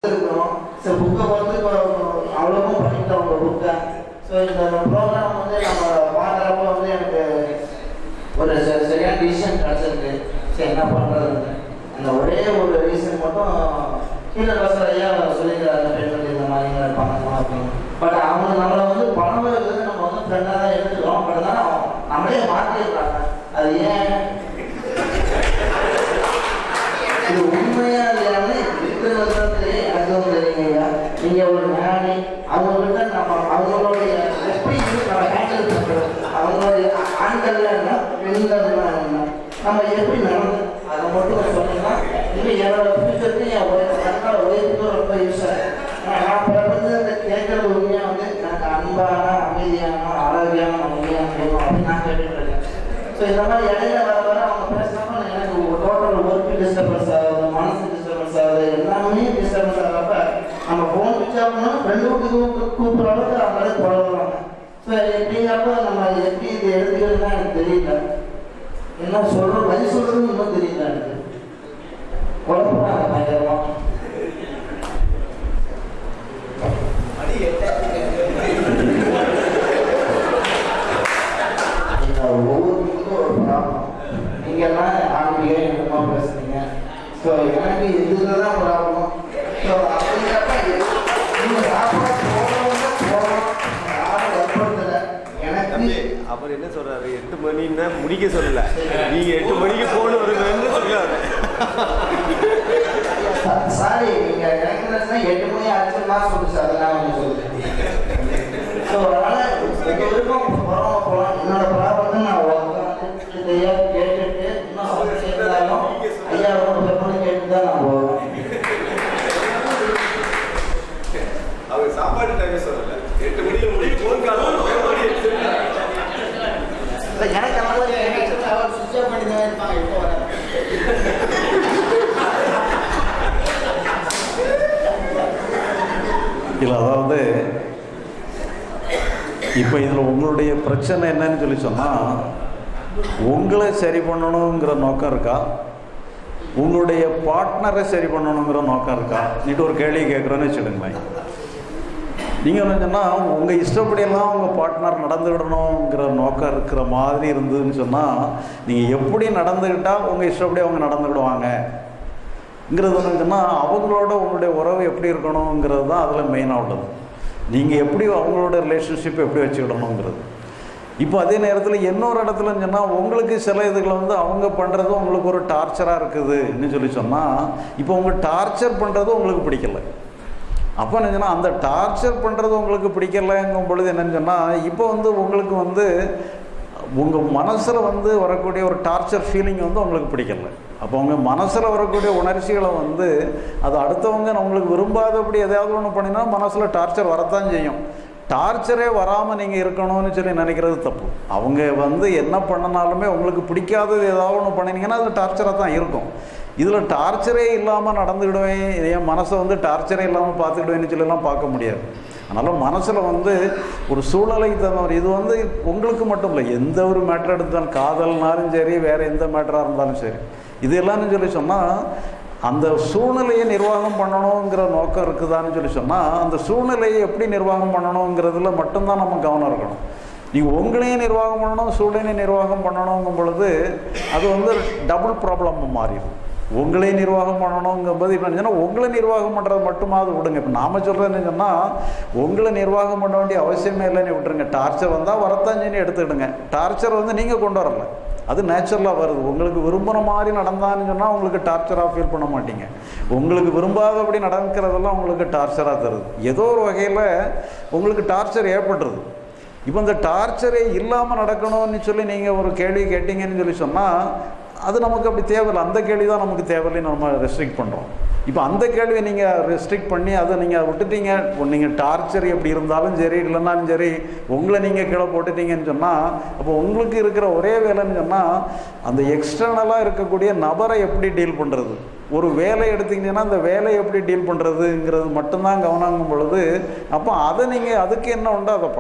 இருக்கணும் சரி புக்கை வந்து இப்போ அவ்வளோவும் பண்ணிட்டோம் உங்கள் புக்கை ஸோ இந்த ப்ரோக்ராம் வந்து நம்ம பார்க்குறப்ப வந்து எனக்கு ஒரு ச- சரியான டிசிஷன் கிடச்சிருக்கு சரி என்ன பண்ணுறதுன்னு அந்த ஒரே ஒரு ரீசன் மட்டும் கீழே பசங்க ஐயா சொல்லிக்கிறாங்க பெண்கள் இந்த மாதிரி பண்ணணும் அப்படின்னு பட் அவங்க நம்மளை வந்து பணம் இருக்கிறது நம்ம வந்து ஃப்ரெண்டாக தான் எடுத்துக்கிறோம் பட் தான் நம்மளே மாற்றிடுறாங்க அது ஏன் இது உண்மையா இல்லையான்னு இருக்கிறது எனக்கு வந்து தெரியுங்க நீங்க ஒரு ஞானி அவங்ககிட்ட நம்ம அவங்களுடைய எப்படி இது நம்ம ஹேண்டில் பண்றது அவங்களுடைய ஆண்கள்ல என்ன பெண்கள்னா என்ன நம்ம எப்படி நடந்து அதை மட்டும் சொன்னீங்கன்னா இன்னும் என்னோட ஃபியூச்சருக்கு என் ஒய்ஃப் கண்ணோட ஒய்ஃபுக்கு ரொம்ப யூஸ் ஆகும் ஏன்னா நான் பிறந்து அந்த கேட்கறது உண்மையா வந்து எனக்கு அன்பான அமைதியான ஆரோக்கியமான உண்மையான வேணும் அப்படின்னு நான் கேட்டுட்டு இருக்கேன் ஸோ இந்த மாதிரி இடையில வர வர அவங்க பேசாம எனக்கு டோட்டல் ஒர்க் டிஸ்டர்பன்ஸ் ஆகுது மனசு டிஸ்டர்பன்ஸ் ஆகுது எல்லாமே டிஸ்டர்பன்ஸ் ஆகிறப்ப நம்ம ஃபோன் வச்சு அப்படின்னா ஃப்ரெண்டு வீட்டுக்கு கூப்பிட்ற அளவுக்கு அவங்களே குழந்தைறாங்க ஸோ எப்படிங்கிறப்ப நம்ம எப்படி இது எடுத்துக்கிறதுனா எனக்கு தெரியல என்ன சொல்கிறோம் வழி சொல்கிறதுன்னு இன்னும் தெரியல எனக்கு குழப்பறாங்க பயங்கரமா இந்த ஒவ்வொருத்தருக்கும் ஒரு ப்ராப்ளம் நீங்கள்லாம் ஆன்மீக என்னமோ பேசுறீங்க ஸோ எனக்கு இதுல தான் ப்ராப்ளம் ஸோ அப்படிங்கிறப்ப எது- நீங்க சாப்பிட போகிறவங்க போகலாம் யாரும் வற்புறுத்தல எனக்கு தம்பி, அவர் என்ன சொல்றாரு எட்டு மணின்னா முடிக்க சொல்லல நீங்க எட்டு மணிக்கு போன் வருவேன்னு சொல்றாரு சாரி நீங்க எனக்கு நினைச்சா எட்டு மணி ஆச்சுன்னா சொல்லுச்சு அதெல்லாம் வந்து சொல்லுது ஸோ அதனால எங்க விருப்பம் போகிறவங்க போகலாம் என்னோட ப்ராப்ளத்தை நான் உட்காந்து இதையா கேட்டுட்டு இன்னும் அவங்க இருந்தாலும் ஐயா ரொம்ப பெருமனு கேட்டு தான் நான் போவேன் அவர் சாப்பாடு டைமே சொல்லல எட்டு மணிக்கு முடிக்க போன் கால் இல்லை எனக்கு அந்த மாதிரி எனக்கு அவர் சுவிட்ச் ஆஃப் பண்ணி தான் இருப்பாங்க இப்போ வர இல்லை அதாவது இப்போ இதில் உங்களுடைய பிரச்சனை என்னன்னு சொல்லி சொன்னால் உங்களை சரி பண்ணணுங்கிற நோக்கம் இருக்கா உங்களுடைய பார்ட்னரை சரி பண்ணணுங்கிற நோக்கம் இருக்கா நீட்டு ஒரு கேள்வி கேட்குறேன்னு வச்சுடுங்களேன் நீங்கள் என்ன சொன்னால் உங்கள் இஷ்டப்படியெல்லாம் உங்கள் பார்ட்னர் நடந்துக்கிடணுங்கிற நோக்கம் இருக்கிற மாதிரி இருந்ததுன்னு சொன்னால் நீங்கள் எப்படி நடந்துக்கிட்டால் உங்கள் இஷ்டப்படி அவங்க நடந்துக்கிடுவாங்க ங்கிறது என்னன்னா அவங்களோட உங்களுடைய உறவு எப்படி இருக்கணுங்கிறது தான் அதில் மெயினாக உள்ளது நீங்கள் எப்படி அவங்களோட ரிலேஷன்ஷிப் எப்படி வச்சுக்கிடணுங்கிறது இப்போ அதே நேரத்தில் இன்னொரு இடத்துல சொன்னால் உங்களுக்கு சில இதுகளை வந்து அவங்க பண்ணுறது உங்களுக்கு ஒரு டார்ச்சராக இருக்குதுன்னு சொல்லி சொன்னால் இப்போ உங்கள் டார்ச்சர் பண்ணுறது உங்களுக்கு பிடிக்கல அப்போ என்ன சொன்னால் அந்த டார்ச்சர் பண்ணுறது உங்களுக்கு பிடிக்கலைங்கும் பொழுது என்னன்னு சொன்னால் இப்போ வந்து உங்களுக்கு வந்து உங்கள் மனசில் வந்து வரக்கூடிய ஒரு டார்ச்சர் ஃபீலிங் வந்து உங்களுக்கு பிடிக்கல அப்போ உங்கள் மனசில் வரக்கூடிய உணர்ச்சிகளை வந்து அது அடுத்தவங்க நம்மளுக்கு விரும்பாதபடி எதையாவது ஒன்று பண்ணினா மனசில் டார்ச்சர் வரத்தான் செய்யும் டார்ச்சரே வராமல் நீங்கள் இருக்கணும்னு சொல்லி நினைக்கிறது தப்பு அவங்க வந்து என்ன பண்ணினாலுமே உங்களுக்கு பிடிக்காதது ஏதாவது ஒன்று பண்ணினீங்கன்னா அது டார்ச்சராக தான் இருக்கும் இதில் டார்ச்சரே இல்லாமல் நடந்துக்கிடுவேன் என் மனசை வந்து டார்ச்சரே இல்லாமல் பார்த்துக்கிடுவேன்னு சொல்லலாம் பார்க்க முடியாது அதனால் மனசில் வந்து ஒரு சூழலைக்கு தகுந்த மாதிரி இது வந்து உங்களுக்கு மட்டும் இல்லை எந்த ஒரு மேட்டர் எடுத்தாலும் காதல்னாலும் சரி வேறு எந்த மேட்டராக இருந்தாலும் சரி இது எல்லாம்னு சொல்லி சொன்னால் அந்த சூழ்நிலையை நிர்வாகம் பண்ணணுங்கிற நோக்கம் இருக்குதான்னு சொல்லி சொன்னால் அந்த சூழ்நிலையை எப்படி நிர்வாகம் பண்ணணுங்கிறதுல மட்டும்தான் நம்ம கவனம் இருக்கணும் நீங்கள் உங்களையும் நிர்வாகம் பண்ணணும் சூழ்நிலையை நிர்வாகம் பண்ணணுங்கும் பொழுது அது வந்து டபுள் ப்ராப்ளமாக மாறிடும் உங்களே நிர்வாகம் பண்ணணுங்கும்போது இப்போ என்ன சொன்னால் உங்களை நிர்வாகம் பண்ணுறது மட்டுமாவது விடுங்க இப்போ நாம சொல்கிறேன்னு சொன்னால் உங்களை நிர்வாகம் பண்ண வேண்டிய அவசியமே இல்லைன்னு விட்டுருங்க டார்ச்சர் வந்தால் வரத்தான் சொல்லி எடுத்துக்கிடுங்க டார்ச்சர் வந்து நீங்கள் கொண்டு வரல அது நேச்சுரலாக வருது உங்களுக்கு விரும்புகிற மாதிரி நடந்தான்னு சொன்னால் உங்களுக்கு டார்ச்சராக ஃபீல் பண்ண மாட்டீங்க உங்களுக்கு விரும்பாதபடி நடக்கிறதெல்லாம் உங்களுக்கு டார்ச்சராக தருது ஏதோ ஒரு வகையில் உங்களுக்கு டார்ச்சர் ஏற்பட்டுருது இப்போ இந்த டார்ச்சரே இல்லாமல் நடக்கணும்னு சொல்லி நீங்கள் ஒரு கேள்வி கேட்டீங்கன்னு சொல்லி சொன்னால் அது நமக்கு அப்படி தேவையில்லை அந்த கேள்வி தான் நமக்கு தேவையில்லைன்னு நம்ம ரெஸ்ட்ரிக்ட் பண்ணுறோம் இப்போ அந்த கேள்வியை நீங்கள் ரெஸ்ட்ரிக்ட் பண்ணி அதை நீங்கள் விட்டுட்டீங்க நீங்கள் டார்ச்சர் எப்படி இருந்தாலும் சரி இல்லைனாலும் சரி உங்களை நீங்கள் கீழே போட்டுட்டீங்கன்னு சொன்னால் அப்போ உங்களுக்கு இருக்கிற ஒரே வேலைன்னு சொன்னால் அந்த எக்ஸ்டர்னலாக இருக்கக்கூடிய நபரை எப்படி டீல் பண்ணுறது ஒரு வேலை எடுத்தீங்கன்னா அந்த வேலையை எப்படி டீல் பண்ணுறதுங்கிறது மட்டும்தான் கவனங்கும் பொழுது அப்போ அதை நீங்கள் அதுக்கு என்ன உண்டோ அதை பண்ணணும்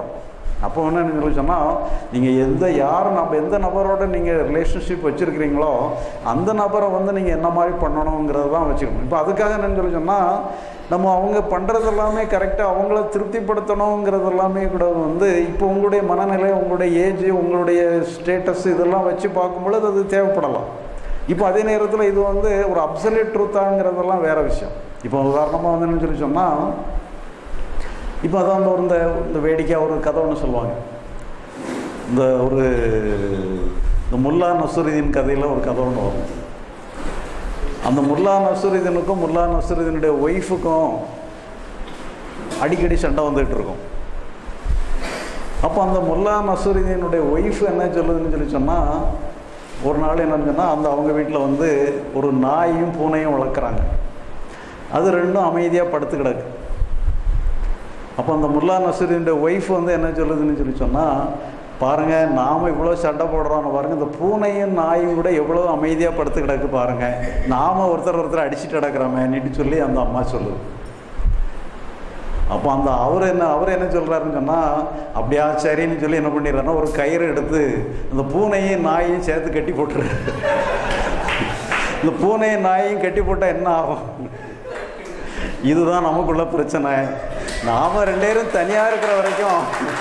அப்போ என்ன சொல்லி சொன்னால் நீங்கள் எந்த யார் நம்ம எந்த நபரோட நீங்கள் ரிலேஷன்ஷிப் வச்சுருக்கிறீங்களோ அந்த நபரை வந்து நீங்கள் என்ன மாதிரி பண்ணணுங்கிறது தான் வச்சுக்கணும் இப்போ அதுக்காக என்னன்னு சொல்லி சொன்னால் நம்ம அவங்க பண்ணுறது எல்லாமே கரெக்டாக அவங்கள திருப்திப்படுத்தணுங்கிறது எல்லாமே கூட வந்து இப்போ உங்களுடைய மனநிலை உங்களுடைய ஏஜ் உங்களுடைய ஸ்டேட்டஸ் இதெல்லாம் வச்சு பார்க்கும்பொழுது அது தேவைப்படலாம் இப்போ அதே நேரத்தில் இது வந்து ஒரு அப்சல்யூட் ட்ரூத்தாங்கிறதெல்லாம் வேறு விஷயம் இப்போ உதாரணமாக வந்து என்னன்னு சொல்லி சொன்னால் இப்போ அதான் அந்த ஒரு இந்த இந்த வேடிக்கையாக ஒரு கதை ஒன்று சொல்லுவாங்க இந்த ஒரு இந்த முல்லா நசுருதீன் கதையில் ஒரு கதை ஒன்று வரும் அந்த முல்லா நசுருதீனுக்கும் முல்லா நசுருதீனுடைய ஒய்ஃபுக்கும் அடிக்கடி சண்டை வந்துகிட்டு இருக்கும் அப்போ அந்த முல்லா நசுருதீனுடைய ஒய்ஃப் என்ன சொல்லுதுன்னு சொல்லி சொன்னால் ஒரு நாள் என்னன்னு சொன்னால் அந்த அவங்க வீட்டில் வந்து ஒரு நாயும் பூனையும் வளர்க்குறாங்க அது ரெண்டும் அமைதியாக படுத்து கிடக்கு அப்போ அந்த முல்லா நசருடைய ஒய்ஃப் வந்து என்ன சொல்லுதுன்னு சொல்லி சொன்னால் பாருங்கள் நாம் இவ்வளோ சண்டை போடுறோம் பாருங்கள் இந்த பூனையும் நாயும் கூட எவ்வளோ அமைதியாக படுத்து கிடக்கு பாருங்கள் நாம் ஒருத்தர் ஒருத்தர் அடிச்சுட்டு கிடக்கிறோமே நீட்டு சொல்லி அந்த அம்மா சொல்லுது அப்போ அந்த அவர் என்ன அவர் என்ன சொல்கிறாருன்னு சொன்னால் அப்படியா சரின்னு சொல்லி என்ன பண்ணிடுறாருன்னா ஒரு கயிறு எடுத்து அந்த பூனையும் நாயையும் சேர்த்து கட்டி போட்டுறாரு இந்த பூனையும் நாயையும் கட்டி போட்டால் என்ன ஆகும் இதுதான் நமக்குள்ள பிரச்சனை நாம ரெண்டு பேரும் தனியாக இருக்கிற வரைக்கும்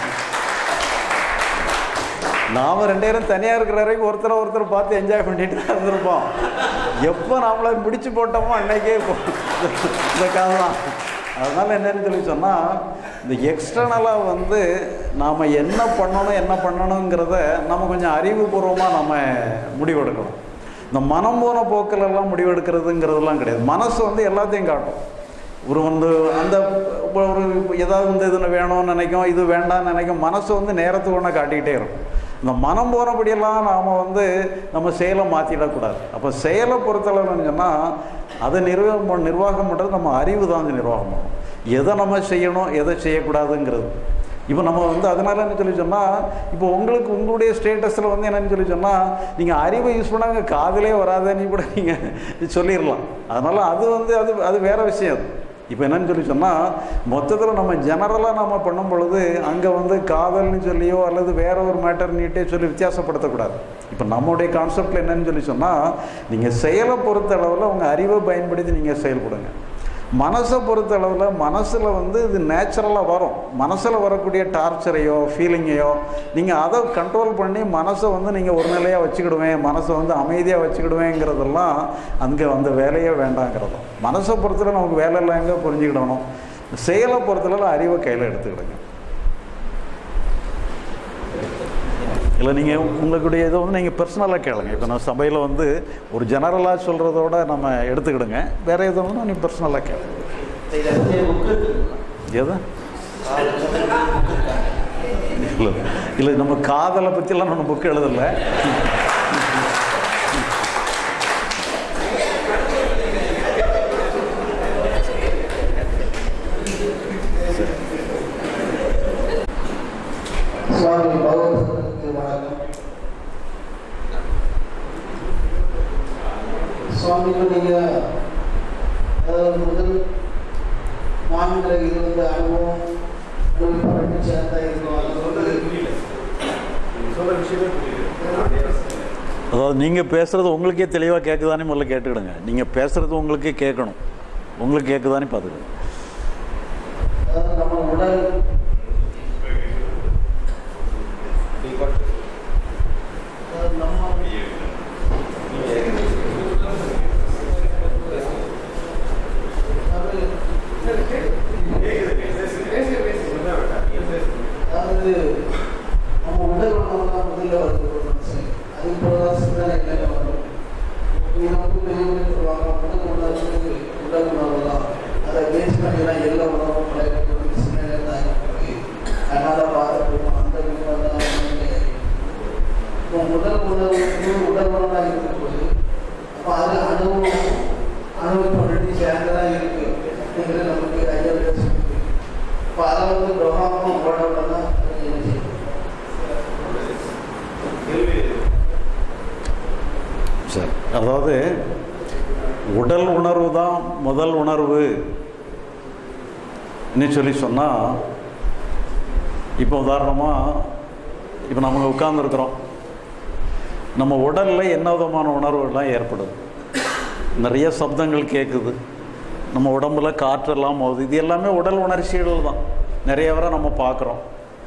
நாம ரெண்டு பேரும் தனியாக இருக்கிற வரைக்கும் ஒருத்தரை ஒருத்தர் பார்த்து என்ஜாய் பண்ணிட்டு தான் இருந்திருப்போம் எப்போ நம்மளை முடிச்சு போட்டோமோ அன்னைக்கே இப்போ இந்த கதை தான் அதனால் என்னன்னு சொல்லி சொன்னால் இந்த எக்ஸ்டர்னலாக வந்து நாம் என்ன பண்ணணும் என்ன பண்ணணுங்கிறத நம்ம கொஞ்சம் அறிவுபூர்வமாக நம்ம முடிவெடுக்கணும் இந்த மனம் போன போக்கிலெல்லாம் முடிவெடுக்கிறதுங்கிறதெல்லாம் கிடையாது மனசு வந்து எல்லாத்தையும் காட்டும் ஒரு வந்து அந்த ஒரு ஏதாவது வந்து இதில் வேணும்னு நினைக்கும் இது வேண்டாம்னு நினைக்கும் மனசு வந்து நேரத்துக்கு ஒன்று காட்டிக்கிட்டே இருக்கும் இந்த மனம் போனபடியெல்லாம் நாம் வந்து நம்ம செயலை மாற்றிடக்கூடாது அப்போ செயலை பொறுத்தளவுன்னு சொன்னால் அதை நிர்வாகம் பண்ண நிர்வாகம் பண்ணுறது நம்ம அறிவு தான் வந்து நிர்வாகம் பண்ணணும் எதை நம்ம செய்யணும் எதை செய்யக்கூடாதுங்கிறது இப்போ நம்ம வந்து அதனால என்ன சொல்லி சொன்னால் இப்போ உங்களுக்கு உங்களுடைய ஸ்டேட்டஸில் வந்து என்னன்னு சொல்லி சொன்னால் நீங்கள் அறிவை யூஸ் பண்ணாங்க காதலே வராதுன்னு கூட நீங்கள் சொல்லிடலாம் அதனால் அது வந்து அது அது வேறு விஷயம் அது இப்போ என்னன்னு சொல்லி சொன்னால் மொத்தத்தில் நம்ம ஜெனரலாக நம்ம பண்ணும் பொழுது அங்கே வந்து காதல்னு சொல்லியோ அல்லது வேற ஒரு மேட்டர் நீட்டே சொல்லி வித்தியாசப்படுத்தக்கூடாது இப்போ நம்மளுடைய கான்செப்டில் என்னன்னு சொல்லி சொன்னால் நீங்கள் செயலை பொறுத்த அளவில் உங்கள் அறிவை பயன்படுத்தி நீங்கள் செயல்படுங்க மனசை பொறுத்த அளவில் மனசில் வந்து இது நேச்சுரலாக வரும் மனசில் வரக்கூடிய டார்ச்சரையோ ஃபீலிங்கையோ நீங்கள் அதை கண்ட்ரோல் பண்ணி மனசை வந்து நீங்கள் ஒரு நிலையாக வச்சுக்கிடுவேன் மனசை வந்து அமைதியாக வச்சுக்கிடுவேங்கிறதெல்லாம் அங்கே அந்த வேலையே வேண்டாங்கிறதும் மனசை பொறுத்தல நமக்கு வேலை இல்லைங்க புரிஞ்சுக்கிடணும் செயலை பொறுத்தளவு அறிவை கையில் எடுத்துக்கிடுங்க இல்லை நீங்கள் உங்களுடைய இதை வந்து நீங்கள் பர்சனலாக கேளுங்க இப்போ நான் சபையில் வந்து ஒரு ஜெனரலாக சொல்கிறதோட நம்ம எடுத்துக்கிடுங்க வேறு எதுவும் வந்து நீங்கள் பர்சனலாக கேளுங்க இதை பற்றி புக் இருக்குங்களா எது இல்லை இல்லை நம்ம காதலை பற்றிலாம் நம்ம புக் எழுதலை சுவாமி பகவத்துக்கு வணக்கம் சுவாமிக்கு நீங்கள் அதாவது முதல் மாநில இது வந்து அனுபவம் உங்களுக்கு பழக்கம் சேர்ந்தா இருக்கும் அதை வந்து சொல்ற விஷயமே அதாவது நீங்கள் பேசுகிறது உங்களுக்கே தெளிவாக கேட்குதானே முதல்ல கேட்டுக்கிடுங்க நீங்கள் பேசுகிறது உங்களுக்கே கேட்கணும் உங்களுக்கு கேட்குதானே பார்த்துக்கணும் அதாவது நம்ம உடல் அதாவது நம்ம அதாவது நம்ம உடல் உணவு தான் முதல்ல வருது ஒரு மனுஷன் அது போலதான் சிந்தனை இல்லை வரும் இது வந்து பெரியவங்க சொல்லுவாங்க உடல் உணவு உடல் உணவு தான் அதை பேஸ் பண்ணி தான் எல்லா உணவும் பழைய சிந்தனை தான் இருக்கு அதனால பார்த்துருக்கோம் அந்த உணவு தான் வந்து இப்போ உடல் உணவு உடல் உணவாக இருக்கும்போது அப்போ அது அனுபவம் அனுபவம் சேர்ந்ததாக இருக்கு அப்படிங்கிறது நமக்கு ஐயா பேசுறது இப்போ அதை வந்து பிரம்மாவும் உடம்புல தான் என்ன செய்யும் சரி அதாவது உடல் உணர்வு தான் முதல் உணர்வு சொல்லி சொன்னால் இப்போ உதாரணமாக இப்போ நம்ம உட்கார்ந்துருக்குறோம் நம்ம உடலில் என்ன விதமான உணர்வுகள்லாம் ஏற்படுது நிறைய சப்தங்கள் கேட்குது நம்ம உடம்புல காற்றெல்லாம் போகுது இது எல்லாமே உடல் உணர்ச்சிகள் தான் நிறைய வரை நம்ம பார்க்குறோம்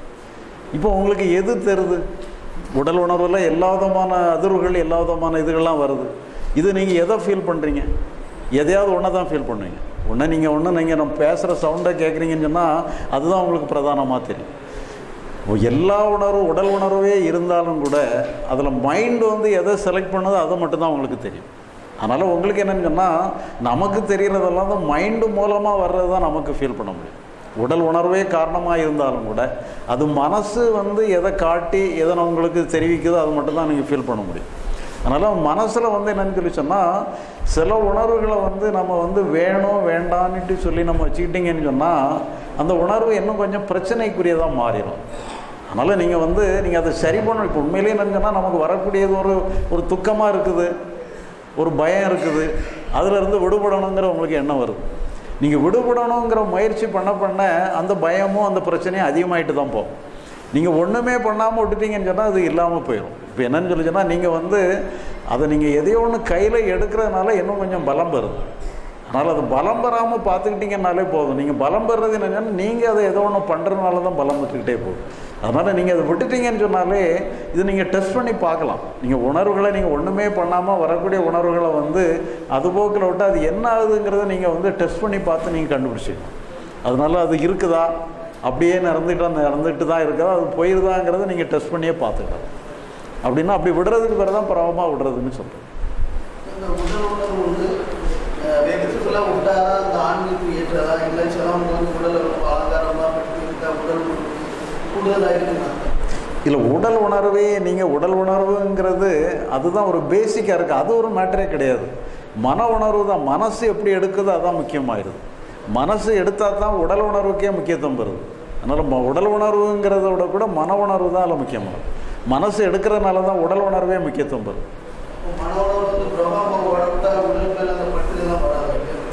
இப்போ உங்களுக்கு எது தருது உடல் உணர்வில் எல்லா விதமான அதிர்வுகள் எல்லா விதமான இதுகள்லாம் வருது இது நீங்கள் எதை ஃபீல் பண்ணுறீங்க எதையாவது ஒன்றை தான் ஃபீல் பண்ணுவீங்க ஒன்று நீங்கள் ஒன்று நீங்கள் நம்ம பேசுகிற சவுண்டை கேட்குறீங்கன்னு சொன்னால் அதுதான் உங்களுக்கு பிரதானமாக தெரியும் இப்போ எல்லா உணர்வும் உடல் உணர்வே இருந்தாலும் கூட அதில் மைண்டு வந்து எதை செலக்ட் பண்ணதோ அதை மட்டும்தான் உங்களுக்கு தெரியும் அதனால் உங்களுக்கு என்னன்னு சொன்னால் நமக்கு தெரிகிறதெல்லாம் தான் மைண்டு மூலமாக வர்றது தான் நமக்கு ஃபீல் பண்ண முடியும் உடல் உணர்வே காரணமாக இருந்தாலும் கூட அது மனசு வந்து எதை காட்டி எதை உங்களுக்கு தெரிவிக்குதோ அது மட்டும்தான் நீங்கள் ஃபீல் பண்ண முடியும் அதனால் மனசில் வந்து என்னன்னு சொல்லி சொன்னால் சில உணர்வுகளை வந்து நம்ம வந்து வேணும் வேண்டான்னுட்டு சொல்லி நம்ம வச்சுக்கிட்டீங்கன்னு சொன்னால் அந்த உணர்வு இன்னும் கொஞ்சம் பிரச்சனைக்குரியதாக மாறிடும் அதனால் நீங்கள் வந்து நீங்கள் அதை சரி பண்ணணும் இப்போ உண்மையிலேயே என்னன்னு சொன்னால் நமக்கு வரக்கூடியது ஒரு ஒரு துக்கமாக இருக்குது ஒரு பயம் இருக்குது அதிலிருந்து விடுபடணுங்கிற உங்களுக்கு எண்ணம் வருது நீங்கள் விடுபடணுங்கிற முயற்சி பண்ண பண்ண அந்த பயமும் அந்த பிரச்சனையும் அதிகமாயிட்டு தான் போகும் நீங்கள் ஒன்றுமே பண்ணாமல் விட்டுட்டீங்கன்னு சொன்னால் அது இல்லாமல் போயிடும் இப்போ என்னன்னு சொல்லி சொன்னால் நீங்கள் வந்து அதை நீங்கள் எதையோ ஒன்று கையில் எடுக்கிறதுனால இன்னும் கொஞ்சம் பலம் வருது அதனால் அது பலம் பெறாமல் பார்த்துக்கிட்டீங்கன்னாலே போதும் நீங்கள் பலம் பெறது என்னன்னா நீங்கள் அதை ஏதோ ஒன்று பண்ணுறதுனால தான் பலம் பெற்றுக்கிட்டே போகும் அதனால் நீங்கள் அதை விட்டுட்டீங்கன்னு சொன்னாலே இது நீங்கள் டெஸ்ட் பண்ணி பார்க்கலாம் நீங்கள் உணர்வுகளை நீங்கள் ஒன்றுமே பண்ணாமல் வரக்கூடிய உணர்வுகளை வந்து அது போக்கில் விட்டு அது என்ன ஆகுதுங்கிறத நீங்கள் வந்து டெஸ்ட் பண்ணி பார்த்து நீங்கள் கண்டுபிடிச்சிக்கணும் அதனால அது இருக்குதா அப்படியே நடந்துட்டு நடந்துட்டு தான் இருக்குதா அது போயிருதாங்கிறத நீங்கள் டெஸ்ட் பண்ணியே பார்த்துக்கலாம் அப்படின்னா அப்படி விடுறதுக்கு பேர் தான் பரவமாக விடுறதுன்னு சொல்கிறேன் இந்த உடல் உணர்வு வந்து அஹ், வெற்றிக்குள்ள விட்டாதான் அந்த ஆண்களுக்கு ஏற்றதா இல்லை சிலவங்க வந்து உடலை ரொம்ப அலங்காரமாக பற்றி இருக்க உடல் உணர்வு கூடுதலாக இருக்குன்னு இல்லை உடல் உணர்வே நீங்கள் உடல் உணர்வுங்கிறது அதுதான் ஒரு பேசிக்காக இருக்குது அது ஒரு மேட்டரே கிடையாது மன உணர்வு தான் மனசு எப்படி எடுக்குதோ அதான் முக்கியமாயிருது மனசு எடுத்தால் தான் உடல் உணர்வுக்கே முக்கியத்துவம் வருது அதனால் ம- உடல் உணர்வுங்கிறத விட கூட மன உணர்வு தான் அதில் முக்கியமானது மனசு எடுக்கிறதுனால தான் உடல் உணர்வே முக்கியத்துவம் வருது அப்போ மன உணர்வு வந்து பிரபாவம் உடம்புட்டா உடல் மேலே அந்த பற்றுதெல்லாம் வராது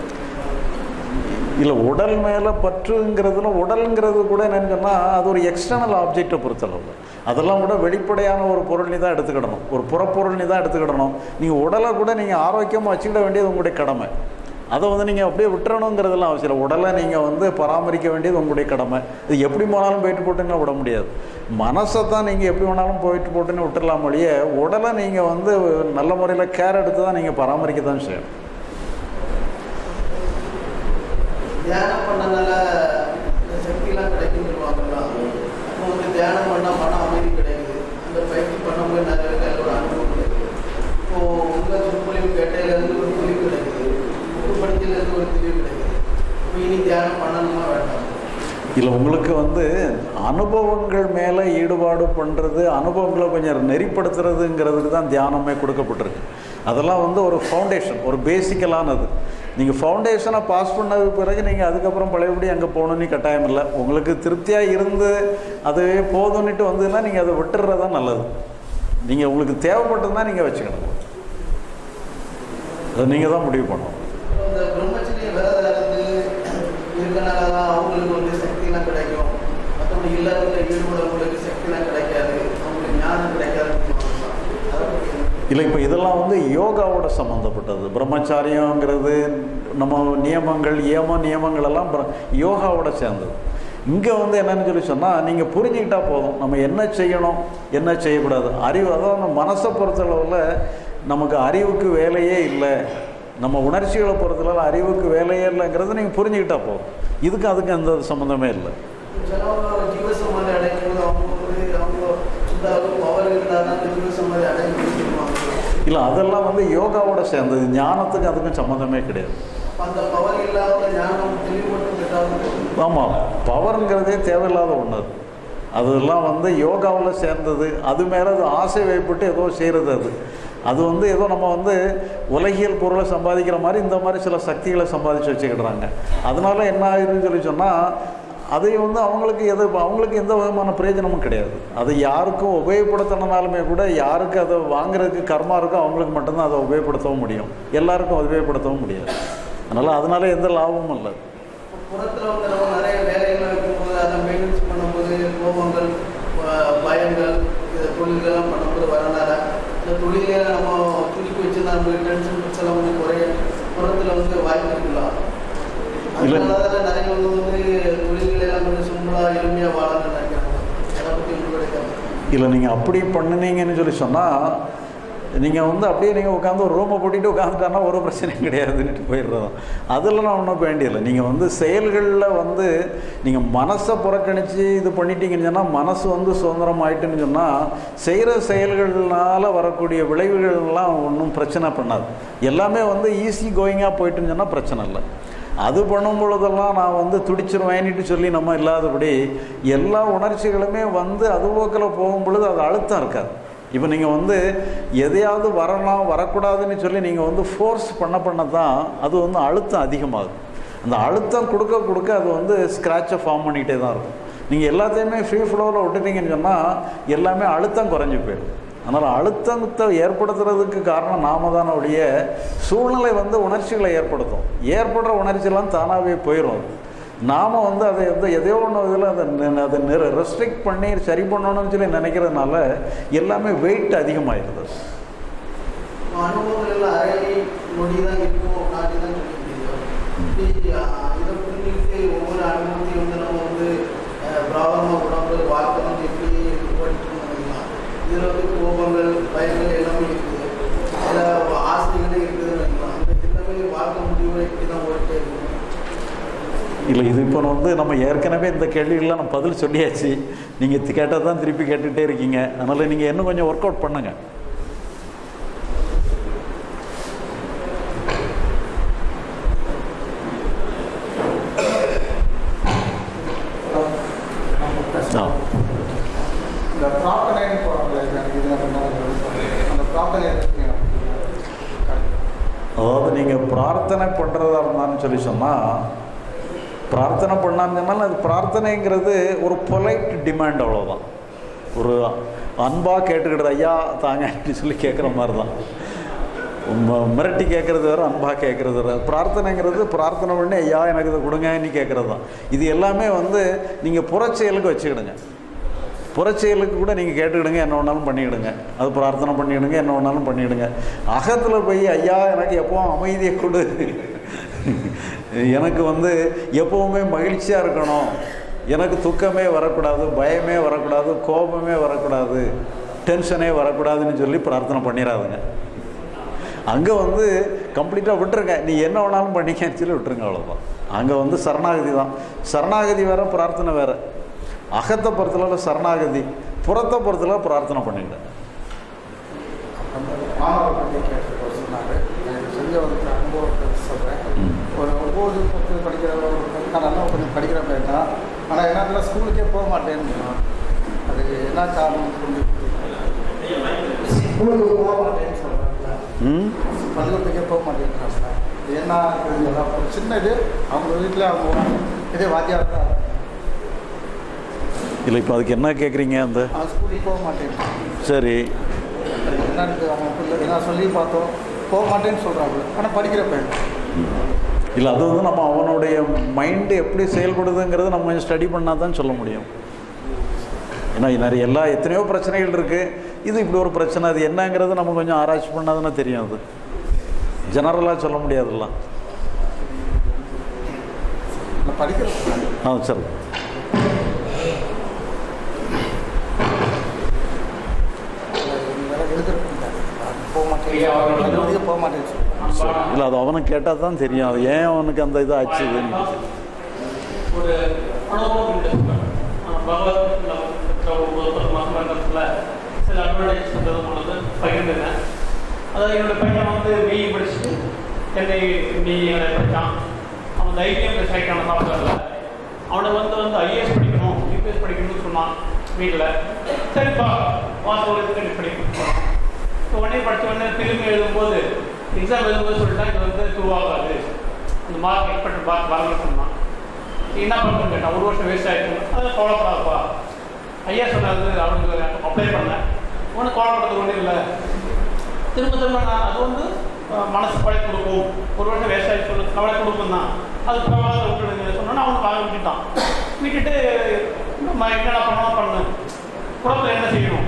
இல்லை உடல் மேலே பற்றுங்கிறதுல உடல்ங்கிறது கூட என்னன்னு சொன்னால் அது ஒரு எக்ஸ்டர்னல் ஆப்ஜெக்டை பொறுத்தளவு அதெல்லாம் கூட வெளிப்படையான ஒரு பொருள்னி தான் எடுத்துக்கிடணும் ஒரு புறப்பொருள்னி தான் எடுத்துக்கிடணும் நீங்கள் உடலை கூட நீங்கள் ஆரோக்கியமாக வச்சுக்கிட வேண்டியது உங்களுடைய கடமை அதை வந்து நீங்கள் அப்படியே விட்டுறணுங்கிறதெல்லாம் அவசியம் இல்லை உடலை நீங்கள் வந்து பராமரிக்க வேண்டியது உங்களுடைய கடமை இது எப்படி போனாலும் போயிட்டு போட்டுன்னு விட முடியாது மனசை தான் நீங்கள் எப்படி வேணாலும் போயிட்டு போட்டுன்னு விட்டுறலாம் ஒழிய உடலை நீங்கள் வந்து நல்ல முறையில் கேர் எடுத்து தான் நீங்கள் பராமரிக்க தான் செய்யணும் தியானம் பண்ணனால இந்த சக்தியெல்லாம் கிடைக்குன்னு சொல்லுவாங்கல்ல அப்போ வந்து தியானம் பண்ணால் மன அமைதி கிடைக்குது அந்த பயிற்சி பண்ணும்போது நிறைய பேருக்கு அதில் ஒரு அனுபவம் கிடைக்குது இப்போ உங்கள் சொற்பொழிவு கேட்டையிலேருந்து ஒரு தெளிவு கிடைக்குது புக்கு படிக்கையிலேருந்து ஒரு தெளிவு கிடைக்குது இப்போ இனி தியானம் பண்ணணுமா வேண்டாம் இல்லை உங்களுக்கு வந்து அனுபவங்கள் மேலே ஈடுபாடு பண்ணுறது அனுபவங்களை கொஞ்சம் நெறிப்படுத்துறதுங்கிறதுக்கு தான் தியானமே கொடுக்கப்பட்டிருக்கு அதெல்லாம் வந்து ஒரு ஃபவுண்டேஷன் ஒரு பேசிக்கலானது நீங்கள் ஃபவுண்டேஷனை பாஸ் பண்ணது பிறகு நீங்கள் அதுக்கப்புறம் பழையபடி அங்கே போகணுன்னு கட்டாயம் இல்லை உங்களுக்கு திருப்தியாக இருந்து அதுவே போதும்னுட்டு வந்ததுன்னா நீங்கள் அதை விட்டுறது தான் நல்லது நீங்கள் உங்களுக்கு தேவைப்பட்டதுன்னா நீங்கள் வச்சுக்கணும் அதை நீங்கள் தான் முடிவு பண்ணணும் இந்த பிரம்மச்சரிய விரதம் இருந்து இருக்கனால தான் அவங்களுக்கு வந்து சக்திலாம் கிடைக்கும் மற்றபடி இல்லாதவங்க ஈடுபடவங்களுக்கு சக்திலாம் கிடைக்காது அவங்களுக்கு ஞானம் கிடைக்காதுன்னு சொல்லுவாங்க. அதை பத்தி என்ன? இல்லை இப்போ இதெல்லாம் வந்து யோகாவோட சம்மந்தப்பட்டது பிரம்மச்சாரியங்கிறது நம்ம நியமங்கள் ஏம நியமங்கள் எல்லாம் பிர- யோகாவோட சேர்ந்தது இங்கே வந்து என்னன்னு சொல்லி சொன்னால் நீங்கள் புரிஞ்சுக்கிட்டா போதும் நம்ம என்ன செய்யணும் என்ன செய்யக்கூடாது அறிவு அதாவது நம்ம மனசை பொறுத்தளவில் நமக்கு அறிவுக்கு வேலையே இல்லை நம்ம உணர்ச்சிகளை பொறுத்தளவில் அறிவுக்கு வேலையே இல்லைங்கிறத நீங்கள் புரிஞ்சுக்கிட்டா போதும் இதுக்கு அதுக்கு எந்த சம்மந்தமே இல்லை சிலவங்க ஜீவசமாதி அடையும் போது அவங்க வந்து அவங்க இந்த அளவு பவர் இருந்தால் தான் அந்த ஜீவசமாதி அடைய முடியும் சொல்லுவாங்க இல்லை அதெல்லாம் வந்து யோகாவோட சேர்ந்தது ஞானத்துக்கு அதுக்கும் சம்மந்தமே கிடையாது அப்ப அந்த பவர் இல்லாத ஞானம் தெளிவுபட்டு பெற்றாலும் ஆமாம் பவருங்கிறதே தேவையில்லாத ஒன்று அது அதெல்லாம் வந்து யோகாவில் சேர்ந்தது அது மேலே அது ஆசை வைப்பட்டு ஏதோ செய்கிறது அது அது வந்து ஏதோ நம்ம வந்து உலகியல் பொருளை சம்பாதிக்கிற மாதிரி இந்த மாதிரி சில சக்திகளை சம்பாதிச்சு வச்சுக்கிடுறாங்க அதனால என்ன ஆயிருன்னு சொல்லி சொன்னால் அதை வந்து அவங்களுக்கு எது அவங்களுக்கு எந்த விதமான பிரயோஜனமும் கிடையாது அதை யாருக்கும் உபயோகப்படுத்தினாலுமே கூட யாருக்கு அதை வாங்குறதுக்கு கர்மா இருக்கோ அவங்களுக்கு மட்டும்தான் அதை உபயோகப்படுத்தவும் முடியும் எல்லாருக்கும் உபயோகப்படுத்தவும் முடியாது அதனால் அதனால எந்த லாபமும் இல்லை புறத்தில் வந்து நம்ம நிறைய வேலைகளை வைக்கும்போது அதை மெயின்டெனன்ஸ் பண்ணும்போது கோபம் தொழில்கள்லாம் பண்ணும்போது வரனால இந்த தொழிலே நம்ம துடிப்பு வச்சு நம்ம டென்ஷன் பிரச்சனை வந்து குறைய குறத்துல வந்து வாய்ப்பு இருக்கலாம் இல்ல. அதனால தான் நிறைய வந்து வந்து தொழில்கள் எல்லாம் கொஞ்சம் சிம்பிளாக எளிமையாக வாழணும்னு நினைக்கிறாங்க அதை பற்றி உங்களுடைய கருத்து இல்லை நீங்கள் அப்படி பண்ணுனீங்கன்னு சொல்லி சொன்னால் நீங்கள் வந்து அப்படியே நீங்கள் உட்காந்து ஒரு ரூமை பூட்டிட்டு உட்காந்துட்டானா ஒரு பிரச்சனையும் கிடையாதுன்னுட்டு போயிடுறோம் அதெல்லாம் ஒன்றும் வேண்டியதில்லை நீங்கள் வந்து செயல்களில் வந்து நீங்கள் மனசை புறக்கணித்து இது பண்ணிட்டீங்கன்னு சொன்னால் மனசு வந்து சுதந்திரம் ஆயிட்டுன்னு சொன்னால் செய்கிற செயல்கள்னால வரக்கூடிய விளைவுகள்லாம் ஒன்றும் பிரச்சனை பண்ணாது எல்லாமே வந்து ஈஸி கோயிங்காக போயிட்டுன்னு சொன்னால் பிரச்சனை இல்லை அது பண்ணும் பொழுதெல்லாம் நான் வந்து துடிச்சிருவேன்னுட்டு சொல்லி நம்ம இல்லாதபடி எல்லா உணர்ச்சிகளுமே வந்து அது போக்கில் போகும் பொழுது அது அழுத்தம் இருக்காது இப்போ நீங்கள் வந்து எதையாவது வரலாம் வரக்கூடாதுன்னு சொல்லி நீங்கள் வந்து ஃபோர்ஸ் பண்ண பண்ண தான் அது வந்து அழுத்தம் அதிகமாகுது அந்த அழுத்தம் கொடுக்க கொடுக்க அது வந்து ஸ்க்ராட்சை ஃபார்ம் பண்ணிக்கிட்டே தான் இருக்கும் நீங்கள் எல்லாத்தையுமே ஃப்ரீ ஃப்ளோவில் விட்டுட்டீங்கன்னு சொன்னால் எல்லாமே அழுத்தம் குறைஞ்சி போயிடும் அதனால் அழுத்தத்தை ஏற்படுத்துறதுக்கு காரணம் நாம தானே ஒழிய சூழ்நிலை வந்து உணர்ச்சிகளை ஏற்படுத்தும் ஏற்படுற உணர்ச்சியெல்லாம் தானாகவே போயிடும் அது நாம் வந்து அதை வந்து எதையோ ஒன்று இதில் அதை நி- அதை நிற ரெஸ்ட்ரிக்ட் பண்ணி சரி பண்ணணும்னு சொல்லி நினைக்கிறதுனால எல்லாமே வெயிட் அதிகமாகிடுது அனுபவங்கள் எல்லாம் அரை நொடி தான் இருக்கும் நாட்டி தான் இப்படி ஆஹ், இதை புரிஞ்சுக்கிட்டு ஒவ்வொரு அனுபவத்தையும் வந்து நம்ம வந்து பிராபமாக உடம்பு வாழ்க்கை வந்து எப்படி ஓடிட்டு நினைக்கலாம் இதில் வந்து கோபங்கள் பயங்கள் எல்லாமே இருக்குது அதில் ஆசைகளே இருக்குதுன்னு நினைக்கலாம் அந்த எல்லாமே வாழ்க்கை முடிவு எப்படி தான் ஓடிட்டே இருக்கும் இல்லை இது இப்போ வந்து நம்ம ஏற்கனவே இந்த கேள்விகள்லாம் நம்ம பதில் சொல்லியாச்சு நீங்கள் கேட்டால் தான் திருப்பி கேட்டுகிட்டே இருக்கீங்க அதனால் நீங்கள் இன்னும் கொஞ்சம் ஒர்க் அவுட் பண்ணுங்கள் ஆ இந்த பிரார்த்தனைன்னு போகிறாங்களே எனக்கு இது அந்த பிரார்த்தனை இருக்குங்க அதாவது நீங்கள் பிரார்த்தனை பண்ணுறதா இருந்தான்னு சொல்லி சொன்னால் பிரார்த்தனை பண்ணான்னு சொன்னால் அது பிரார்த்தனைங்கிறது ஒரு பொலைட் டிமாண்ட் அவ்வளோதான் ஒரு அன்பாக கேட்டுக்கிட்டு ஐயா தாங்கன்னு சொல்லி கேட்குற மாதிரி தான் ம- மிரட்டி கேட்குறது வேறு அன்பாக கேட்குறது வேறு பிரார்த்தனைங்கிறது பிரார்த்தனை பண்ணி ஐயா எனக்கு இதை கொடுங்கன்னு கேட்குறது தான் இது எல்லாமே வந்து நீங்கள் புறச்செயலுக்கு வச்சுக்கிடுங்க புறச்செயலுக்கு கூட நீங்கள் கேட்டுக்கிடுங்க என்ன வேணாலும் பண்ணிக்கிடுங்க அது பிரார்த்தனை பண்ணிவிடுங்க என்ன வேணாலும் பண்ணிவிடுங்க அகத்தில் போய் ஐயா எனக்கு எப்பவும் அமைதியை கொடு எனக்கு வந்து எப்பவுமே மகிழ்ச்சியாக இருக்கணும் எனக்கு துக்கமே வரக்கூடாது பயமே வரக்கூடாது கோபமே வரக்கூடாது டென்ஷனே வரக்கூடாதுன்னு சொல்லி பிரார்த்தனை பண்ணிடாதுங்க அங்கே வந்து கம்ப்ளீட்டாக விட்டுருங்க நீ என்ன வேணாலும் பண்ணிக்கன்னு சொல்லி விட்டுருங்க அவ்வளோதான் அங்கே வந்து சரணாகதி தான் சரணாகதி வேறு பிரார்த்தனை வேறு அகத்தை பொறுத்தளவில் சரணாகதி புறத்தை பொறுத்தளவு பிரார்த்தனை பண்ணிட்டேன் அந்த மாணவர் பற்றி கேட்டு சொன்னாங்க எனக்கு செஞ்ச ஒரு அனுபவத்தை சொல்கிறேன் ம். ஒரு ஒம்பது பத்து படிக்கிற ஒரு பையன் நான் நல்லா கொஞ்சம் படிக்கிற பையன் தான் ஆனால் என்ன ஸ்கூலுக்கே போக மாட்டேன்னு சொன்னான். அது என்ன காரணம் சொல்லி ஸ்கூலுக்கு போக மாட்டேன்னு சொல்கிறாங்க ம் பள்ளிக்கூடத்துக்கே போக மாட்டேங்கிறான் சார் இது என்ன இருக்குது ஒரு சின்ன இது அவங்க வீட்டில் அவங்க இதே வாத்தியார் தான் இல்லை இப்போ அதுக்கு என்ன கேட்குறீங்க அந்த அவன் ஸ்கூலுக்கு போக மாட்டேன் சரி அது என்னன்னு அவன் பிள்ளை என்ன சொல்லி பார்த்தோம் போக மாட்டேன்னு சொல்கிறாங்க ஆனால் படிக்கிற பையன் இல்லை அது வந்து நம்ம அவனுடைய மைண்டு எப்படி செயல்படுதுங்கிறது நம்ம கொஞ்சம் ஸ்டடி பண்ணால் தான் சொல்ல முடியும் ஏன்னா நிறைய எல்லா எத்தனையோ பிரச்சனைகள் இருக்குது இது இப்படி ஒரு பிரச்சனை அது என்னங்கிறது நம்ம கொஞ்சம் ஆராய்ச்சி பண்ணாதானே தெரியும் அது ஜெனரலாக சொல்ல முடியாதுல்ல நான் படிக்கிற பையன் ஆ சரி வேலை எழுதிருக்கேன் போக மாட்டேன் வெளியே போக மாட்டேன்னு சொல்லுவேன் சரி இல்லை அது அவனுக்கு கேட்டால் தான் தெரியும் அது ஏன் அவனுக்கு அந்த இது ஆச்சுதுன்னு ஒரு அனுபவம் உண்டு பகவத் ஒரு மகமண்டலத்தில் சில அட்வர்டைஸ் வந்தது பொழுது பகிர்ந்துருந்தேன் அதாவது என்னோட பையன் வந்து பிஇ படிச்சுட்டு சென்னை பிஇ படித்தான் அவன் தைரியம் செலக்ட் ஆன சாப்பிடல அவனுக்கு வந்து வந்து ஐஏஎஸ் படிக்கணும் யூபிஎஸ் படிக்கணும்னு சொன்னான் வீட்டில் சரிப்பா வாசல் இதுக்கு படிக்கணும் இப்போ உடனே படித்த உடனே திரும்பி எழுதும்போது எக்ஸாம் எழுதும்போது சொல்லிட்டா இது வந்து த்ரூ ஆகாது அந்த மார்க் எக்ஸ்பெக்ட் மார்க் வரணும்னு சொன்னான் நீ என்ன பண்ணுன்னு கேட்டான் ஒரு வருஷம் வேஸ்ட் ஆகிடுச்சு அதில் கவலைப்படாதப்பா ஐயா சொன்னது அவனுக்கு அப்ளை பண்ணேன் ஒன்றும் கவலைப்படுறது ஒன்றும் இல்லை திரும்ப திரும்ப நான் அது வந்து அஹ், மனசு பழை கொடுக்கும் ஒரு வருஷம் வேஸ்ட் ஆகி சொல்லு கவலை கொடுக்கும் தான் அது பிரபலத்தை விட்டுடுங்க சொன்னோன்னா அவனுக்கு ஆக விட்டுட்டான் விட்டுட்டு நம்ம என்னடா பண்ணணும் பண்ணு புறத்தில் என்ன செய்யணும்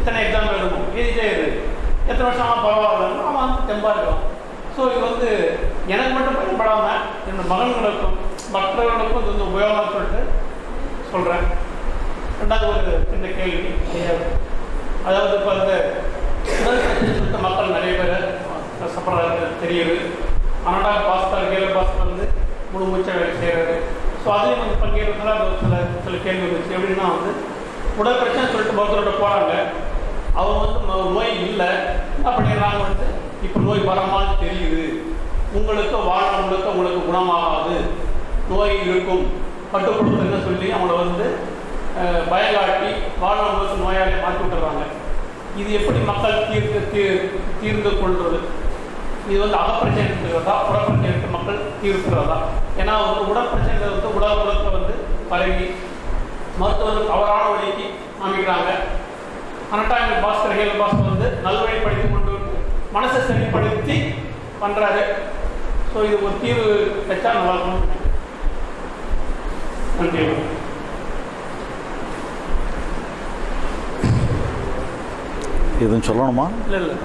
இத்தனை எக்ஸாம் எழுதணும் எழுதிட்டே இரு எத்தனை வருஷம் ஆகும் பரவாயில்ல அவன் வந்து தெம்பா இருக்கான் ஸோ இது வந்து எனக்கு மட்டும் பயன்படாமல் என்னோட மகன்களுக்கும் மற்றவர்களுக்கும் இது வந்து உபயோகம் சொல்லிட்டு சொல்கிறேன் ரெண்டாவது ஒரு சின்ன கேள்வி அதாவது இப்போ இந்த உடல் பிரச்சனை சொல்லிட்டு மக்கள் நிறைய பேர் கஷ்டப்படுறாங்க தெரியுது அனடாக பாஸ்கர் கேல பாஸ்கர் வந்து முழு மூச்சை வேலை செய்கிறாரு ஸோ அதையும் வந்து பங்கேற்கிறதுனால அது ஒரு சில சில கேள்வி வந்துச்சு எப்படின்னா வந்து உடல் பிரச்சனை சொல்லிட்டு மருத்துவர்கிட்ட போகிறாங்க அவங்க வந்து ம- நோய் இல்லை என்ன பண்ணிடுறாங்க வந்து இப்போ நோய் வரமான்னு தெரியுது உங்களுக்கு வாழ முழுக்க உங்களுக்கு குணமாகாது நோய் இருக்கும் கட்டுப்படுத்துன்னு சொல்லி அவங்கள வந்து அஹ், பயங்காட்டி வாழ முழுக்க நோயாளியை மாற்றி விட்டுறாங்க இது எப்படி மக்கள் தீர்த்து தீர் தீர்ந்து கொள்வது இது வந்து அகப்பிரச்சனை இருக்கிறதா உடற்பிரச்சனை மக்கள் தீர்க்கிறதா ஏன்னா வந்து உடற்பிரச்சனை வந்து உடல் முழுக்க வந்து பரவி மருத்துவர்கள் தவறான வழிக்கு அமைக்கிறாங்க அனட்டாங்க பாஸ்கர் ஹேல் பாஸ்கர் வந்து நல்வழிப்படுத்தி கொண்டு வந்து மனசை சரிப்படுத்தி பண்ணுறாரு ஸோ இது ஒரு தீர்வு வச்சா நல்லா இருக்கும் நன்றி எதுவும் சொல்லணுமா இல்லை இல்லை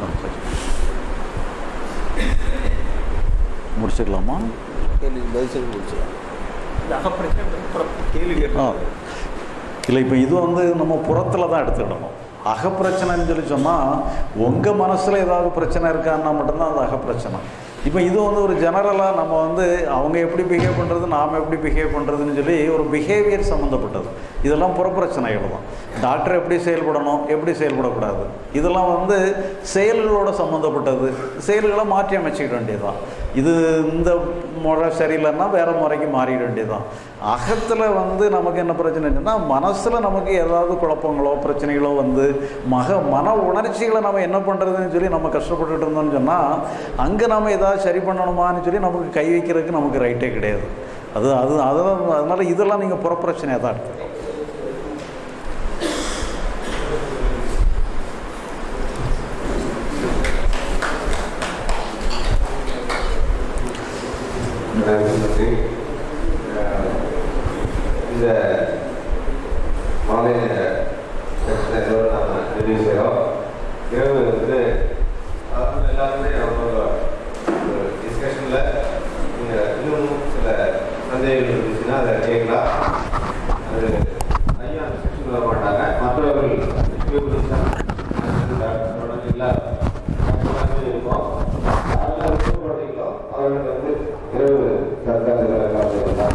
முடிச்சுக்கலாமா கேள்வி பதில் சொல்லி முடிச்சிடலாம் இது அகப்பிரச்சனை புறம். கேள்வி ஆ கேட்டோம் இல்லை இப்போ இது வந்து நம்ம புறத்தில் தான் எடுத்துக்கிடணும் அகப்பிரச்சனைன்னு சொல்லி சொன்னால் உங்கள் மனசில் ஏதாவது பிரச்சனை இருக்கான்னா மட்டும்தான் அது அகப்பிரச்சனை இப்போ இது வந்து ஒரு ஜெனரலாக நம்ம வந்து அவங்க எப்படி பிஹேவ் பண்ணுறது நாம் எப்படி பிஹேவ் பண்ணுறதுன்னு சொல்லி ஒரு பிஹேவியர் சம்மந்தப்பட்டது இதெல்லாம் புறப்பிரச்சனைகள் தான் டாக்டர் எப்படி செயல்படணும் எப்படி செயல்படக்கூடாது இதெல்லாம் வந்து செயல்களோட சம்மந்தப்பட்டது செயல்களை மாற்றி அமைச்சிக்க வேண்டியதுதான் இது இந்த முறை சரியில்லைன்னா வேறு முறைக்கு மாறிட வேண்டியதுதான் அகத்தில் வந்து நமக்கு என்ன பிரச்சனைன்னா மனசில் நமக்கு ஏதாவது குழப்பங்களோ பிரச்சனைகளோ வந்து மக மன உணர்ச்சிகளை நம்ம என்ன பண்ணுறதுன்னு சொல்லி நம்ம கஷ்டப்பட்டுட்டு இருந்தோம்னு சொன்னால் அங்கே நம்ம ஏதாவது சரி பண்ணணுமான்னு சொல்லி நமக்கு கை வைக்கிறதுக்கு நமக்கு ரைட்டே கிடையாது அது அது அதெல்லாம் அதனால் இதெல்லாம் நீங்கள் புறப்பிரச்சனையாக தான் எடுத்துக்கணும் நன்றி அஹ் இந்த மாலை செஷனோடு நாம் நிறைவு செய்கிறோம் இரவு வந்து அதாவது எல்லாருமே அவங்க டிஸ்கஷனில் நீங்கள் இன்னும் சில சந்தேகங்கள் இருந்துச்சுன்னா அதை கேட்கலாம் அது ஐயா அந்த செஷன் வர மாட்டாங்க மற்றவர்கள் எல்லாம் இருப்போம் யாரெல்லாம் விருப்பப்படுறீங்களோ அவர்கள் வந்து இரவு கருத்தாளர்கள் எல்லாம்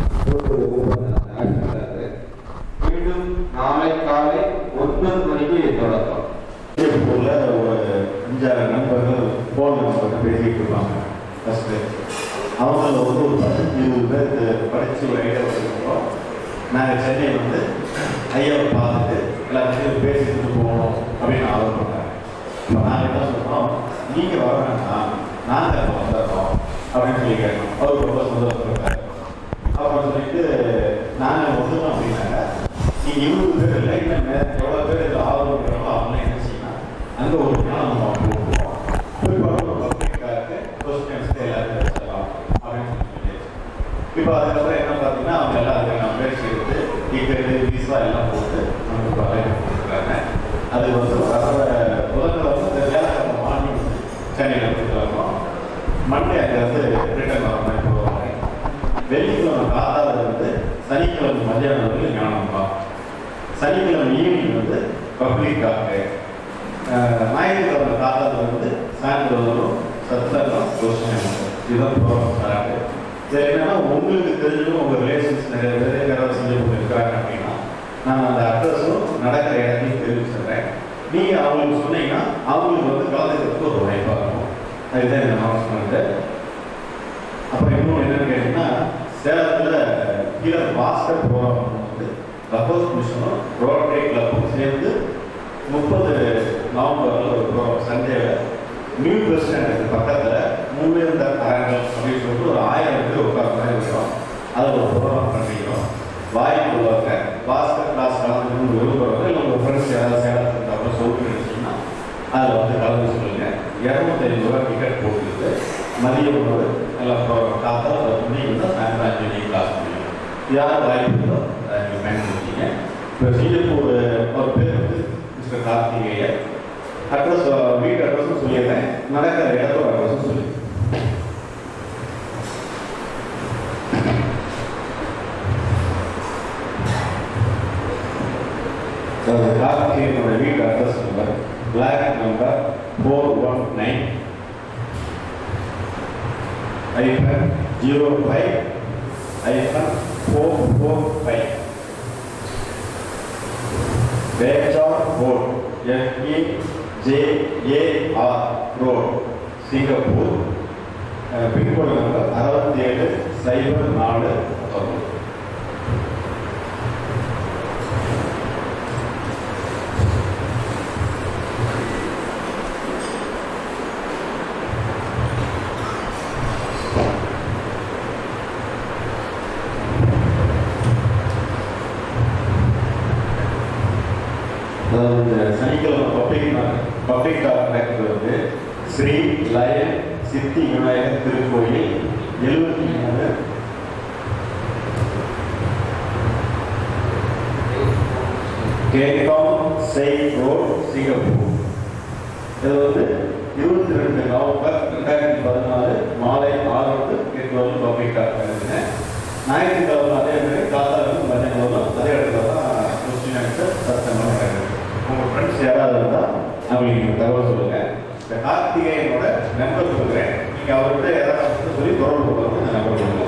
மீண்டும் நாளை காலை ஒன்பது மணிக்கு தொடக்கம் ஊர்ல ஒரு அஞ்சாறு நண்பர்கள் போன் நம்பர் பேசிட்டு இருப்பாங்க ஃபர்ஸ்ட் அவங்கள வந்து ஒரு பதினஞ்சு இருபது பேர் படிச்சு ஒரு ஐடியா வச்சிருக்கோம் நாங்கள் சென்னை வந்து ஐயாவை பார்த்துட்டு எல்லாத்தையும் பேசிட்டு போகணும் அப்படின்னு ஆர்வப்பட்டாங்க இப்போ நாங்கள் என்ன சொல்றோம் நீங்கள் வர வேண்டாம் நாங்கள் இப்போ வந்துடுறோம் அப்படின்னு சொல்லி கேட்டோம் அவர் ரொம்ப சந்தோஷப்பட்டார் அப்புறம் சொல்லிட்டு நாங்கள் வந்துட்டோம் அப்படின்னாங்க நீங்கள் இருபது பேர் இல்லை இன்னும் மே- எவ்வளோ பேர் இதில் ஆர்வம் இருக்கிறாங்களோ அவங்களாம் என்ன செய்யலாம் அங்கே ஒரு நாள் நம்ம போட்டுருவோம் போய் பார்த்து பப்ளிக்காக கொஸ்டின்ஸ் எல்லாத்தையும் வச்சிடலாம் அப்படின்னு சொல்லி இப்போ அதுக்கப்புறம் என்ன பார்த்தீங்கன்னா அவங்க எல்லாம் அதுக்கு நான் பேசிட்டு டிக்கெட்டு விசா எல்லாம் போட்டு நமக்கு பழைய கொடுக்குறாங்க அது வந்து வர முதல்ல வந்து இந்த வியாழக்கிழமை மார்னிங் சென்னையில் வந்து கிளம்புறோம் மண்டே அங்கேருந்து ரிட்டர்ன் வர மாதிரி போவாங்க வெள்ளிக்கிழமை காத்தால இருந்து சனிக்கிழமை மத்தியானம் வரைக்கும் ஞானம்பா சனிக்கிழமை ஈவினிங் வந்து பப்ளிக் டாக்கு ஞாயிற்றுக்கிழமை காத்தால இருந்து சாயந்தரம் வரும் சத்சங்கம் கோஷம் இதுதான் ப்ரோக்ராம் ஸ்டார்ட் இது என்னன்னா உங்களுக்கு தெரிஞ்சவங்க உங்க ரிலேஷன்ஸ் நிறைய பேர் யாராவது செஞ்சு இருக்காங்க அப்படின்னா நான் அந்த அட்ரஸும் நடக்கிற இடத்தையும் தெரிவிச்சிடுறேன் நீங்க அவங்களுக்கு சொன்னீங்கன்னா அவங்களுக்கு வந்து கலந்துக்கிறதுக்கு ஒரு வாய்ப்பாக இருக்கும் அதுதான் இந்த அனௌன்ஸ்மெண்ட்டு அப்புறம் இன்னும் என்னன்னு கேட்டீங்கன்னா சேலத்தில் கீழே பாஸ்கர் ப்ரோக்ராம் வந்து ரப்போஸ் மிஷனும் ரோட்டரி கிளப்பும் சேர்ந்து முப்பது நவம்பரில் ஒரு ப்ரோக்ராம் சண்டே நியூ பஸ் ஸ்டாண்டுக்கு பக்கத்தில் முன்னிருந்த தரங்கள் அப்படின்னு சொல்லிட்டு ஒரு ஆயிரம் பேர் உட்கார மாதிரி இருக்கிறோம் அதில் ஒரு ப்ரோக்ராம் பண்ணிக்கிறோம் வாய்ப்பு உள்ளவங்க பாஸ்கர் கிளாஸ் கலந்துக்கணும்னு விரும்புகிறவங்க இல்லை உங்கள் ஃப்ரெண்ட்ஸ் யாராவது சேலத்தில் இருந்தாலும் சொல்லிட்டு நினச்சிங்கன்னா அதில் வந்து கலந்து சொல்லுங்க இரநூத்தி ஐம்பது ரூபா டிக்கெட் போட்டுருக்கு மதிய உணவு எல்லாம் காத்தால பத்து மணிக்கு தான் சாயந்தரம் அஞ்சு மணிக்கு கிளாஸ் முடியும் யார் வாய்ப்பு இருக்கோ அதை நீங்கள் பயன்படுத்திங்க இப்போ சிங்கப்பூர் ஒரு பேர் வந்து மிஸ்டர் கார்த்திகேயன் அட்ரஸ் வீட்டு அட்ரஸும் சொல்லிடுறேன் நடக்கிற இடத்தோட அட்ரஸும் சொல்லி கார்த்திகேயனோட வீட்டு address number block number four one nine hyphen zero five hyphen four four five பேச்சார் road FE JAR road Singapore pincode number அறுபத்தி ஏழு சைபர் நாலு ஒன்று அதாவது இந்த சனிக்கிழமை பப்ளிக் பப்ளிக் டாக் நடக்கிறது வந்து ஸ்ரீ லயன் சித்தி விநாயகர் திருக்கோயில் எழுபத்தி மூணு கேகாங் செய் ரோட் சிங்கப்பூர் இது வந்து இருபத்தி ரெண்டு நவம்பர் ரெண்டாயிரத்தி பதினாலு மாலை ஆறு டு எட்டு வந்து பப்ளிக் டாக் நடக்குது ஞாயிற்றுக்கிழமை அதே மாதிரி காத்தாலும் மதியம் அதே இடத்துல தான் கொஸ்டின் ஆன்சர் சத்தமாக நடக்குது உங்கள் ஃப்ரெண்ட்ஸ் யாராவது இருந்தால் அவங்களுக்கு நீங்கள் தகவல் சொல்லுங்கள் இந்த கார்த்திகேயனோட நம்பர் சொல்லுறேன் நீங்கள் அவர்கிட்ட யாராவது வந்து சொல்லி தொடர்பு கொள்ளுங்க இந்த நம்பர் கொடுங்க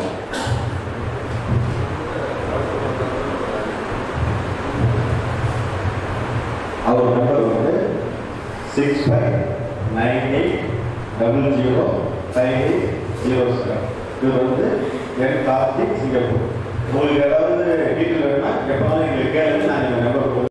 அவர் நம்பர் வந்து six five nine eight double zero five eight zero seven இது வந்து என் கார்த்திக் சிங்கப்பூர் உங்களுக்கு ஏதாவது டீட்டெயில் வேணும்னா எப்போனாலும் எங்களுக்கு கேளுங்க நான் இந்த நம்பர்